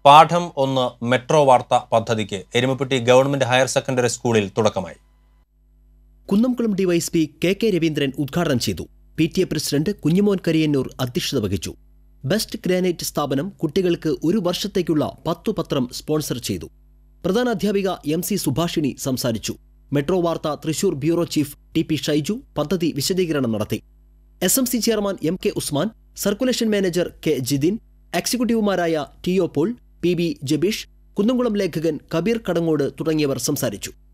പാഠം ഒന്ന് മെട്രോ വാർത്ത പദ്ധതിക്ക് എരുമപ്പെട്ടി ഗവൺമെന്റ് ഹയർ സെക്കൻഡറി സ്കൂളിൽ തുടക്കമായി Kunnamkulam DYSP K K Raveendran ഉദ്ഘാടനം ചെയ്തു P T A president Kunjumon Kariyannur അധ്യക്ഷത വഹിച്ചു ബെസ്റ്റ് ഗ്രാനൈറ്റ് സ്ഥാപനം കുട്ടികൾക്ക് ഒരു വർഷത്തേക്കുള്ള പത്തു പത്രം സ്പോൺസർ ചെയ്തു പ്രധാന അധ്യാപിക എം സി സുഭാഷിണി സംസാരിച്ചു Metro Vartha Thrissur bureau chief T P Shaiju പദ്ധതി വിശദീകരണം നടത്തി S M C chairman M K Usman circulation manager K Jithin എക്സിക്യൂട്ടീവുമാരായ T O Paul P B Jabeesh Kunnamkulam ലേഖകൻ കബീർ കടങ്ങോട് തുടങ്ങിയവർ സംസാരിച്ചു